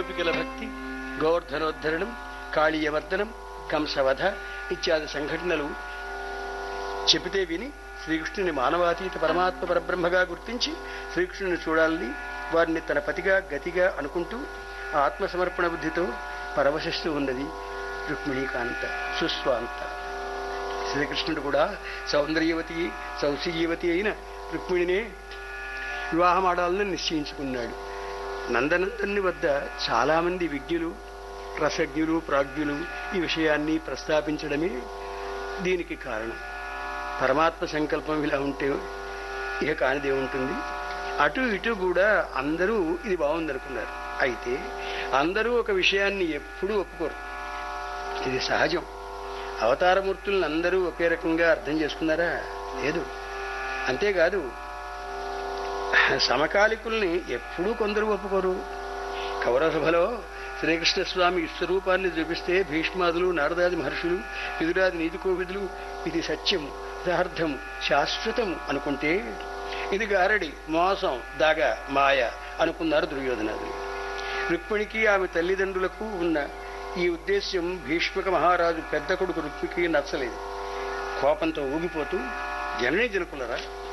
గోపికల భక్తి గోవర్ధనోద్ధరణం కాళీయవర్ధనం కంసవధ ఇత్యాది సంఘటనలు చెబితే విని శ్రీకృష్ణుని మానవాతీత పరమాత్మ పరబ్రహ్మగా గుర్తించి శ్రీకృష్ణుని చూడాలని వారిని తన పతిగా గతిగా అనుకుంటూ ఆత్మసమర్పణ బుద్ధితో పరవశిస్తూ ఉన్నది రుక్మిణీకాంత సుస్వాంత శ్రీకృష్ణుడు కూడా సౌందర్యవతి సౌశీల్యవతి అయిన రుక్మిణినే వివాహమాడాలని నిశ్చయించుకున్నాడు నందనందన్ని వద్ద చాలామంది విజ్ఞులు రసజ్ఞులు ప్రాజ్ఞులు ఈ విషయాన్ని ప్రస్తావించడమే దీనికి కారణం పరమాత్మ సంకల్పం ఇలా ఉంటే ఇక కానిదే ఉంటుంది అటు ఇటు కూడా అందరూ ఇది బాగుందనుకున్నారు అయితే అందరూ ఒక విషయాన్ని ఎప్పుడూ ఒప్పుకోరు ఇది సహజం అవతారమూర్తులను అందరూ ఒకే రకంగా అర్థం చేసుకున్నారా లేదు అంతేకాదు సమకాలికుల్ని ఎప్పుడూ కొందరు ఒప్పుకోరు కౌరసభలో శ్రీకృష్ణ స్వామి విశ్వరూపాన్ని చూపిస్తే భీష్మాదులు నారదాది మహర్షులు విదురాది నీతి కోవిదులు ఇది సత్యం యథార్థం శాశ్వతం అనుకుంటే ఇది గారడి మోసం దాగ మాయ అనుకున్నారు దుర్యోధనాదులు రుక్మిణికి ఆమె తల్లిదండ్రులకు ఉన్న ఈ ఉద్దేశ్యం భీష్మక మహారాజు పెద్ద కొడుకు రుక్మికి నచ్చలేదు కోపంతో ఊగిపోతూ జననీ జనకులరా